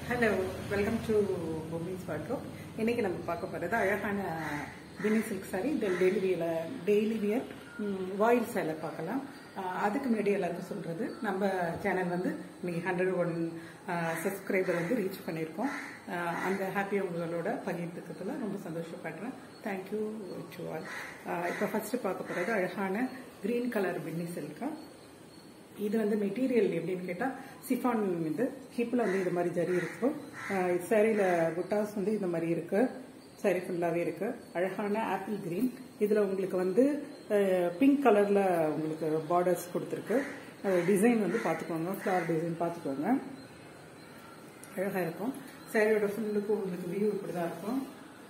hello welcome to Bommi's wardrobe இன்னைக்கு நம்ம பார்க்க போகிறது அழகான பினி சில்க் சாரி தென் டெய்லி வியல டெய்லி வியர் வாயில் சேலை பார்க்கலாம் அஹ், அதுக்கு முன்னாடி எல்லாருக்கும் சொல்கிறது நம்ம சேனல் வந்து இன்னைக்கு ஹண்ட்ரட் ஒன் சப்ஸ்கிரைபர் வந்து ரீச் பண்ணியிருக்கோம் அஹ், அந்த ஹாப்பியை உங்களோட பகிர்ந்துக்கிறதுல ரொம்ப சந்தோஷப்படுறேன் தேங்க்யூ டு ஆல் இப்போ ஃபஸ்ட்டு பார்க்க போகிறது அழகான க்ரீன் கலர் பின்னி சில்கா இது வந்து மெட்டீரியல் எப்படின்னு கேட்டால் சிஃபான் இது ஹிப்பில் வந்து இது மாதிரி ஜரி இருக்கும் சாரியில் புட்டாஸ் வந்து இந்த மாதிரி இருக்கு சாரி ஃபுல்லாகவே இருக்கு அழகான ஆப்பிள் கிரீன் இதில் உங்களுக்கு வந்து பிங்க் கலரில் உங்களுக்கு பார்டர்ஸ் கொடுத்துருக்கு டிசைன் வந்து பார்த்துக்கோங்க ஃப்ளவர் டிசைன் பார்த்துக்கோங்க அழகாக இருக்கும் சாரியோட ஃபுல்லுக்கும் உங்களுக்கு வியூ இப்படி தான் இருக்கும்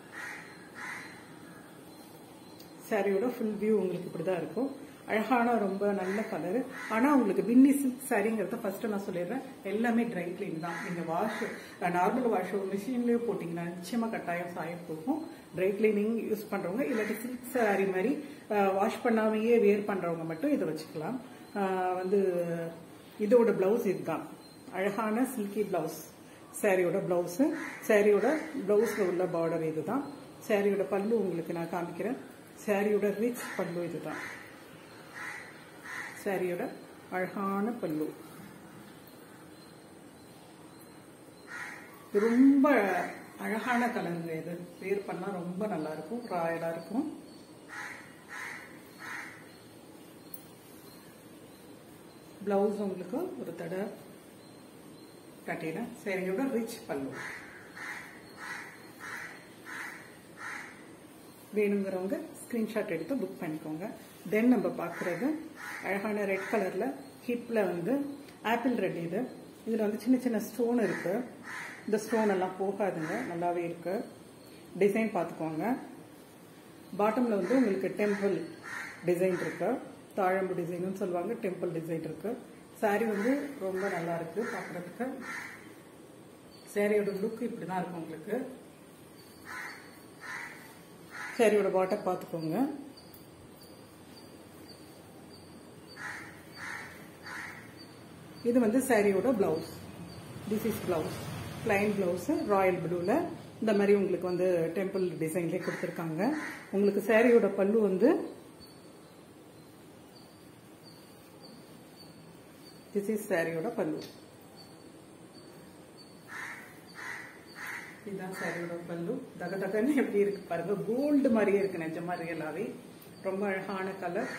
சாரியோட ஃபுல் வியூ உங்களுக்கு இப்படி தான் இருக்கும் அழகான ரொம்ப நல்ல கலர் ஆனால் உங்களுக்கு பின்னி சில்க் சாரிங்கிறத ஃபர்ஸ்ட் நான் சொல்லிடுறேன் எல்லாமே ட்ரை க்ளீன் தான் நீங்கள் வாஷ் நார்மல் வாஷ் மிஷின்லேயே போட்டிங்கன்னா நிச்சயமாக கட்டாயம் சாயம் போகும் ட்ரை கிளீனிங் யூஸ் பண்ணுறவங்க இல்லாட்டி சில்க் சாரி மாதிரி வாஷ் பண்ணாமையே வேர் பண்ணுறவங்க மட்டும் இதை வச்சுக்கலாம் அஹ் வந்து இதோட ப்ளவுஸ் இதுதான் அழகான சில்கி ப்ளவுஸ் சாரியோட ப்ளவுஸு சாரியோட ப்ளவுஸில் உள்ள பார்டர் இதுதான் சாரியோட பல்லு உங்களுக்கு நான் காமிக்கிறேன் சாரியோட ரிச் பல்லு இதுதான் சாரியோட அழகான பல்லு இது ரொம்ப அழகான கலருங்க இது வேர் பண்ணா ரொம்ப நல்லா இருக்கும் ராயலா இருக்கும் பிளவுஸ் உங்களுக்கு ஒரு தடவை கட்டிடுறேன் சாரியோட ரிச் பல்லு வேணுங்கிறவங்க ஸ்க்ரீன்ஷாட் எடுத்து புக் பண்ணிக்கோங்க தென் நம்ம பார்க்குறது அழகான ரெட் கலரில் ஹிப்பில் வந்து ஆப்பிள் ரெட் இது இதில் வந்து சின்ன சின்ன ஸ்டோன் இருக்கு இந்த ஸ்டோன் எல்லாம் போகாதுங்க நல்லாவே இருக்கு டிசைன் பார்த்துக்கோங்க பாட்டமில் வந்து உங்களுக்கு டெம்பிள் டிசைன் இருக்கு தாழம்பு டிசைனும் சொல்லுவாங்க டெம்பிள் டிசைன் இருக்கு சாரி வந்து ரொம்ப நல்லா இருக்கு பார்க்குறதுக்கு சாரியோட லுக் இப்படி தான் இருக்கும் உங்களுக்கு சாரியோட பாட்டர் பார்த்துக்கோங்க இது வந்து சாரியோட blouse this is blouse plain blouse royal ப்ளூவில் இந்த மாதிரி உங்களுக்கு வந்து டெம்பிள் டிசைன்லேயே கொடுத்துருக்காங்க உங்களுக்கு சாரியோட பல்லு வந்து திஸ் இஸ் சாரியோட பல்லு இதுதான் சாரியோட பல்லு தக தகன்னு எப்படி இருக்கு பாருங்க கோல்டு மாதிரியே இருக்கு நிஜமா ரியலாவே ரொம்ப அழகான கலர்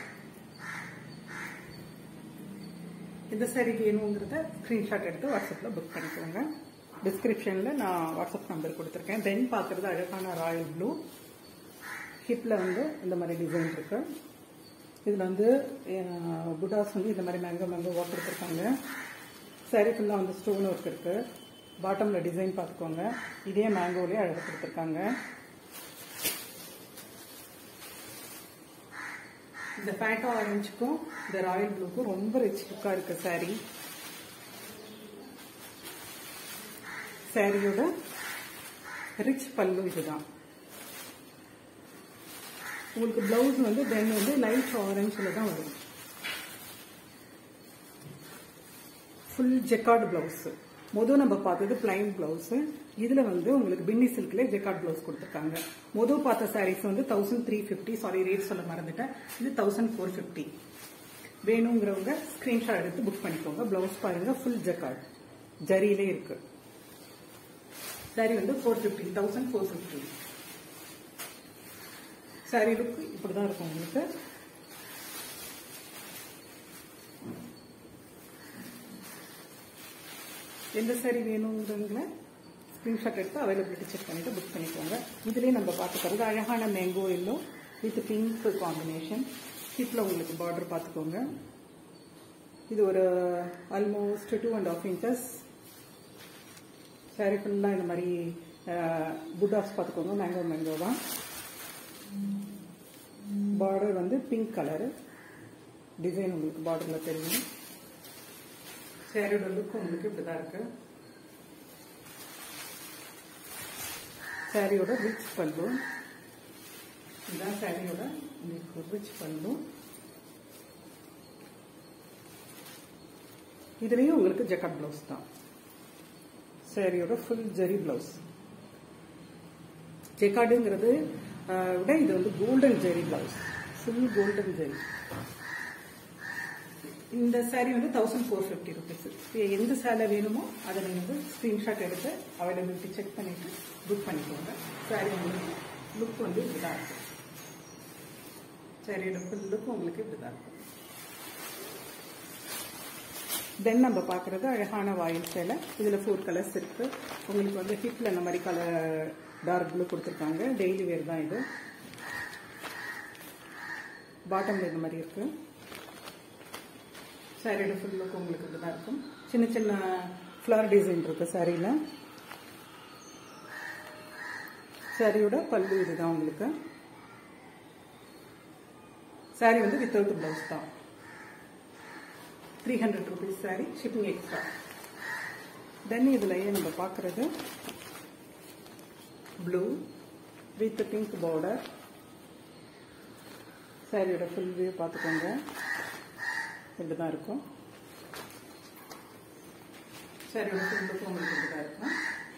இந்த சாரி வேணுங்கிறத ஸ்க்ரீன்ஷாட் எடுத்து வாட்ஸ்அப்பில் புக் பண்ணிக்கோங்க டிஸ்கிரிப்ஷனில் நான் வாட்ஸ்அப் நம்பர் கொடுத்துருக்கேன் தென் பார்க்குறது அழகான ராயல் ப்ளூ ஹிப்பில் வந்து இந்த மாதிரி டிசைன் இருக்கு இதில் வந்து அஹ், புட்டாஸ் வந்து இந்த மாதிரி மேங்கோ மேங்கோ ஒர்க் கொடுத்துருக்காங்க சாரி ஃபுல்லாக வந்து ஸ்டோன் ஒர்க் இருக்கு பாட்டமில் டிசைன் பார்த்துக்கோங்க இதே மேங்கோலேயே அழகாக கொடுத்துருக்காங்க இந்த ஃபேட்டோ ஆரஞ்சுக்கும் இந்த ராயல் ப்ளூக்கும் ரொம்ப ரிச் லுக்காக இருக்கு சாரி சாரியோட ரிச் பல்லு இதுதான் உங்களுக்கு பிளவுஸ் வந்து தென் வந்து லைட் ஆரஞ்சில் தான் வரும் ஃபுல் ஜெக்கார்டு பிளவுஸ் மொதல் நம்ம பார்த்தது பிளைன் பிளவுஸ் இதுல வந்து உங்களுக்கு பின்னி சில்க்ல ஜெக்கார்ட் பிளவுஸ் கொடுத்துருக்காங்க மொதல் பார்த்த சாரீஸ் வந்து thousand three fifty sari rate சொல்ல மறந்துட்டேன் இது தௌசண்ட் ஃபோர் ஃபிஃப்டி வேணுங்கிறவங்க ஸ்கிரீன்ஷாட் எடுத்து புக் பண்ணிக்கோங்க பிளவுஸ் பாருங்க ஃபுல் ஜெக்கார்ட் ஜரியிலே இருக்கு சாரி வந்து four fifty thousand four fifty sari look இப்படிதான் இருக்கும் உங்களுக்கு எந்த சாரி வேணுங்கிறவங்கள ஸ்க்ரீன்ஷாட் எடுத்து அவைலபிலிட்டி செக் பண்ணிட்டு புக் பண்ணிக்கோங்க இதுலேயே நம்ம பார்த்துக்கிறது அழகான mango yellow with pink combination ஹிப்பில் உங்களுக்கு பார்டர் பார்த்துக்கோங்க இது ஒரு almost two and half inches sari ஃபுல்லாக இந்த மாதிரி புட்டாஸ் பார்த்துக்கோங்க மேங்கோ மேங்கோ தான் பார்டர் வந்து பிங்க் கலரு டிசைன் உங்களுக்கு பார்டரில் தெரியும் சாரியோட லுக் உங்களுக்கு இப்படிதான் இருக்கு சாரியோட ரிச் பல்லு இதுதான் சாரியோட உங்களுக்கு ரிச் பல்லு இதுலயும் உங்களுக்கு ஜக்கட் பிளவுஸ் தான் சாரியோட ஃபுல் ஜெரி பிளவுஸ் ஜெக்கார்டுங்கிறது ஆஹ், விட இது வந்து golden zari blouse full golden zari இந்த saree வந்து தௌசண்ட் ஃபோர் ஃபிஃப்டி ருபீஸ் எந்த சேலை வேணுமோ அதை நீங்கள் வந்து ஸ்க்ரீன்ஷாட் எடுத்து அவைலபிலிட்டி செக் பண்ணிட்டு புக் பண்ணிக்கோங்க saree உங்களுக்கு லுக் வந்து இப்படிதான் இருக்கும் சாரியோட ஃபுல் லுக் உங்களுக்கு இப்படிதான் இருக்கும் தென் நம்ம பார்க்குறது அழகான வாயில் சேலை இதில் ஃபோர் கலர்ஸ் இருக்கு உங்களுக்கு வந்து ஹிப்பில் இந்த மாதிரி கலர் டார்க் ப்ளூ கொடுத்துருக்காங்க டெய்லி வேர் தான் இது பாட்டமில் இந்த மாதிரி இருக்கு சாரியோட ஃபுல் லுக் உங்களுக்கு இப்படி தான் இருக்கும் சின்ன சின்ன ஃப்ளவர் டிசைன் இருக்கு சாரியில் சாரியோட பல்லு இதுதான் உங்களுக்கு சாரி வந்து வித்தவுட் பிளவுஸ் தான் three hundred rupees sari shipping extra then இதுலயே நம்ம பார்க்குறது ப்ளூ வித் பிங்க் பார்டர் சாரியோட ஃபுல் வியூ பார்த்துக்கோங்க இப்படி தான் இருக்கும் சாரியோட ஃபுல் லுக் உங்களுக்கு இப்படி தான் இருக்கும்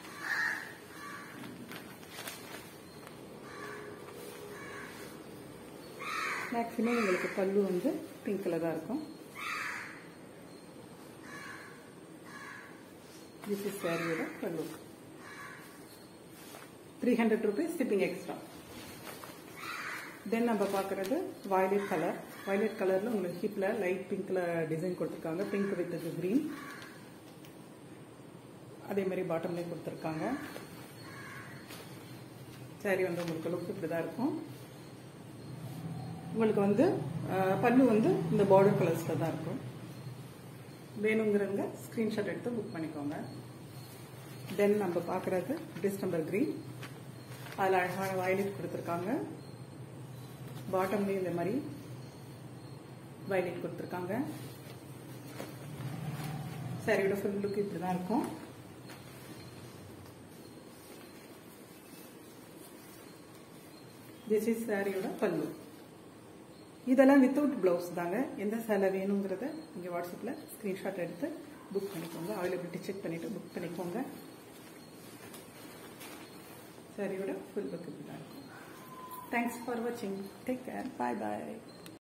மேக்ஸிமம் உங்களுக்கு பல்லு வந்து பிங்க் கலர் தான் இருக்கும் திஸ் இஸ் சாரியோட pallu three hundred rupees shipping extra then நம்ம பார்க்குறது வயலட் கலர் வயலட் கலரில் உங்களுக்கு ஹிப்பில் லைட் பிங்க்கில் டிசைன் கொடுத்துருக்காங்க பிங்க் வித் க்ரீன் அதே மாதிரி பாட்டம்லேயும் கொடுத்துருக்காங்க சாரி வந்து உங்களுக்கு லுக் இப்படி தான் இருக்கும் உங்களுக்கு வந்து அஹ், பல்லு வந்து இந்த பார்டர் கலர்ஸில் தான் இருக்கும் வேணுங்கிறவங்க ஸ்க்ரீன்ஷாட் எடுத்து புக் பண்ணிக்கோங்க தென் நம்ம பார்க்குறது டிஸ்டம்பர் க்ரீன் அதில் அழகான வயலட் கொடுத்துருக்காங்க பாட்டம்லேயும் இந்த மாதிரி வயலட் கொடுத்துருக்காங்க சாரியோட ஃபுல் லுக் இப்படி தான் இருக்கும் திஸ் இஸ் சாரியோட பல்லு இதெல்லாம் வித்தவுட் பிளவுஸ் தாங்க எந்த சேலை வேணுங்கிறத நீங்கள் வாட்ஸ்அப்பில் ஸ்க்ரீன்ஷாட் எடுத்து புக் பண்ணிக்கோங்க அவைலபிலிட்டி செக் பண்ணிவிட்டு புக் பண்ணிக்கோங்க சாரியோட ஃபுல் புக் இப்படி தான் இருக்கும் தேங்க்ஸ் ஃபார் வாட்சிங் டேக் கேர் பாய் பாய்